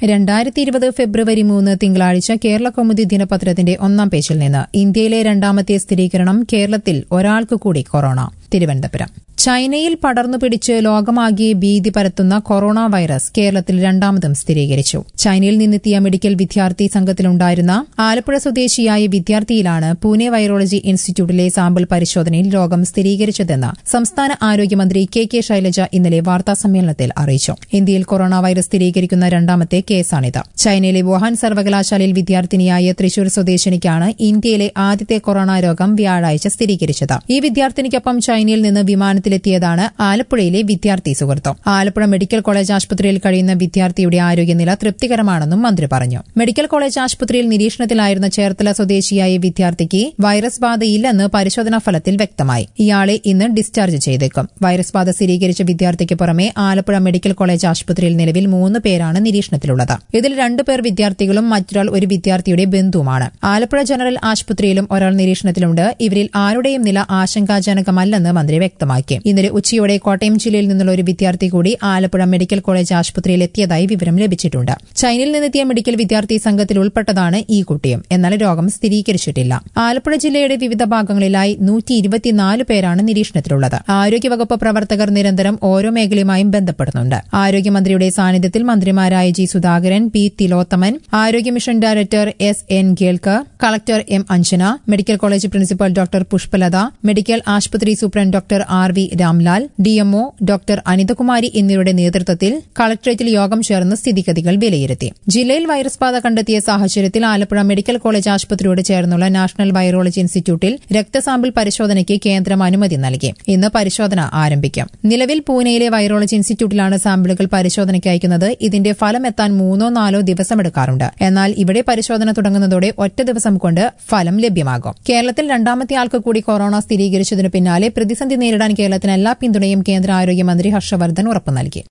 രണ്ടായിരത്തി ഇരുപത് ഫെബ്രുവരി മൂന്ന് തിങ്കളാഴ്ച കേരള കൗമുദി ദിനപത്രത്തിന്റെ ഒന്നാം പേജിൽ നിന്ന് ഇന്ത്യയിലെ രണ്ടാമത്തെ സ്ഥിരീകരണം കേരളത്തിൽ ഒരാൾക്ക് കൂടി കൊറോണ തിരുവനന്തപുരം ചൈനയിൽ പടർന്നു പിടിച്ച് ലോകമാകെ ഭീതി പരത്തുന്ന കൊറോണ വൈറസ് കേരളത്തിൽ രണ്ടാമതും സ്ഥിരീകരിച്ചു ചൈനയിൽ നിന്നെത്തിയ മെഡിക്കൽ വിദ്യാർത്ഥി സംഘത്തിലുണ്ടായിരുന്ന ആലപ്പുഴ സ്വദേശിയായ വിദ്യാർത്ഥിയിലാണ് പൂനെ വൈറോളജി ഇൻസ്റ്റിറ്റ്യൂട്ടിലെ സാമ്പിൾ പരിശോധനയിൽ രോഗം സ്ഥിരീകരിച്ചതെന്ന് സംസ്ഥാന ആരോഗ്യമന്ത്രി കെ കെ ശൈലജ ഇന്നലെ വാർത്താസമ്മേളനത്തിൽ അറിയിച്ചു ഇന്ത്യയിൽ കൊറോണ വൈറസ് സ്ഥിരീകരിക്കുന്ന രണ്ടാമത്തെ കേസാണിത് ചൈനയിലെ വുഹാൻ സർവകലാശാലയിൽ വിദ്യാർത്ഥിനിയായ തൃശൂർ സ്വദേശിനിക്കാണ് ഇന്ത്യയിലെ ആദ്യത്തെ കൊറോണ രോഗം വ്യാഴാഴ്ച സ്ഥിരീകരിച്ചത് ഈ വിദ്യാർത്ഥിനിക്കൊപ്പം ചൈനയിൽ നിന്ന് വിമാനത്തിലെത്തിയതാണ് ആലപ്പുഴയിലെ വിദ്യാർത്ഥി സുഹൃത്തും ആലപ്പുഴ മെഡിക്കൽ കോളേജ് ആശുപത്രിയിൽ കഴിയുന്ന വിദ്യാർത്ഥിയുടെ ആരോഗ്യനില തൃപ്തികരമാണെന്നും മന്ത്രി പറഞ്ഞു മെഡിക്കൽ കോളേജ് ആശുപത്രിയിൽ നിരീക്ഷണത്തിലായിരുന്ന ചേർത്തല സ്വദേശിയായ വിദ്യാർത്ഥിക്ക് വൈറസ് ബാധയില്ലെന്ന് പരിശോധനാ ഫലത്തിൽ വ്യക്തമായി ഇയാളെ ഇന്ന് ഡിസ്ചാർജ് ചെയ്തേക്കും വൈറസ് ബാധ സ്ഥിരീകരിച്ച വിദ്യാർത്ഥിക്ക് പുറമെ ആലപ്പുഴ മെഡിക്കൽ കോളേജ് ആശുപത്രിയിൽ നിലവിൽ മൂന്ന് പേരാണ് നിരീക്ഷണത്തിലുള്ളത് ഇതിൽ രണ്ടുപേർ വിദ്യാർത്ഥികളും മറ്റൊരാൾ ഒരു വിദ്യാർത്ഥിയുടെ ബന്ധുവുമാണ് ആലപ്പുഴ ജനറൽ ആശുപത്രിയിലും ഒരാൾ നിരീക്ഷണത്തിലുണ്ട് ഇവരിൽ ആരുടെയും നില ആശങ്കാജനകമല്ലെന്ന് മന്ത്രി വ്യക്തമാക്കി ഇന്നലെ ഉച്ചയോടെ കോട്ടയം ജില്ലയിൽ നിന്നുള്ള ഒരു വിദ്യാർത്ഥി കൂടി ആലപ്പുഴ മെഡിക്കൽ കോളേജ് ആശുപത്രിയിൽ എത്തിയതായി വിവരം ലഭിച്ചിട്ടുണ്ട് ചൈനയിൽ നിന്നെത്തിയ മെഡിക്കൽ വിദ്യാർത്ഥി സംഘത്തിൽ ഉൾപ്പെട്ടതാണ് ഈ കുട്ടിയും എന്നാൽ രോഗം സ്ഥിരീകരിച്ചിട്ടില്ല ആലപ്പുഴ ജില്ലയുടെ വിവിധ ഭാഗങ്ങളിലായി നൂറ്റി ഇരുപത്തിനാല് പേരാണ് നിരീക്ഷണത്തിലുള്ളത് ആരോഗ്യവകുപ്പ് പ്രവർത്തകർ നിരന്തരം ഓരോ മേഖലയുമായും ബന്ധപ്പെടുന്നുണ്ട് ആരോഗ്യമന്ത്രിയുടെ സാന്നിധ്യത്തിൽ മന്ത്രിമാരായ ജി സുധാകരൻ പി തിലോത്തമൻ ആരോഗ്യ mission director S N Gelkar collector M Anjana medical college principal doctor Pushpalatha medical ആശുപത്രി superintendent doctor R V Ramlal DMO doctor Anithakumari എന്നിവരുടെ നേതൃത്വത്തിൽ കളക്ടറേറ്റിൽ യോഗം ചേർന്ന് സ്ഥിതിഗതികൾ വിലയിരുത്തി ജില്ലയിൽ വൈറസ് ബാധ കണ്ടെത്തിയ സാഹചര്യത്തിൽ ആലപ്പുഴ മെഡിക്കൽ കോളേജ് ആശുപത്രിയോട് ചേർന്നുള്ള നാഷണൽ വൈറോളജി ഇൻസ്റ്റിറ്റ്യൂട്ടിൽ രക്തസാമ്പിൾ പരിശോധനയ്ക്ക് കേന്ദ്രം അനുമതി നൽകി ഇന്ന് പരിശോധന ആരംഭിക്കും നിലവിൽ പൂനെയിലെ വൈറോളജി ഇൻസ്റ്റിറ്റ്യൂട്ടിലാണ് സാമ്പിളുകൾ പരിശോധനയ്ക്ക് അയക്കുന്നത് ഇതിന്റെ ഫലം എത്താൻ മൂന്നോ നാലോ ദിവസമെടുക്കാറുണ്ട് എന്നാൽ ഇവിടെ പരിശോധന തുടങ്ങുന്നതോടെ ഒറ്റ ദിവസം കൊണ്ട് ഫലം ലഭ്യമാകും കേരളത്തിൽ രണ്ടാമത്തെ ആൾക്ക് കൂടി കൊറോണ സ്ഥിരീകരിച്ചതിനു പിന്നാലെ പ്രതിസന്ധി നേരിടാൻ കേരളത്തിന് എല്ലാ പിന്തുണയും കേന്ദ്ര ആരോഗ്യമന്ത്രി ഹർഷവർദ്ധൻ ഉറപ്പു നൽകി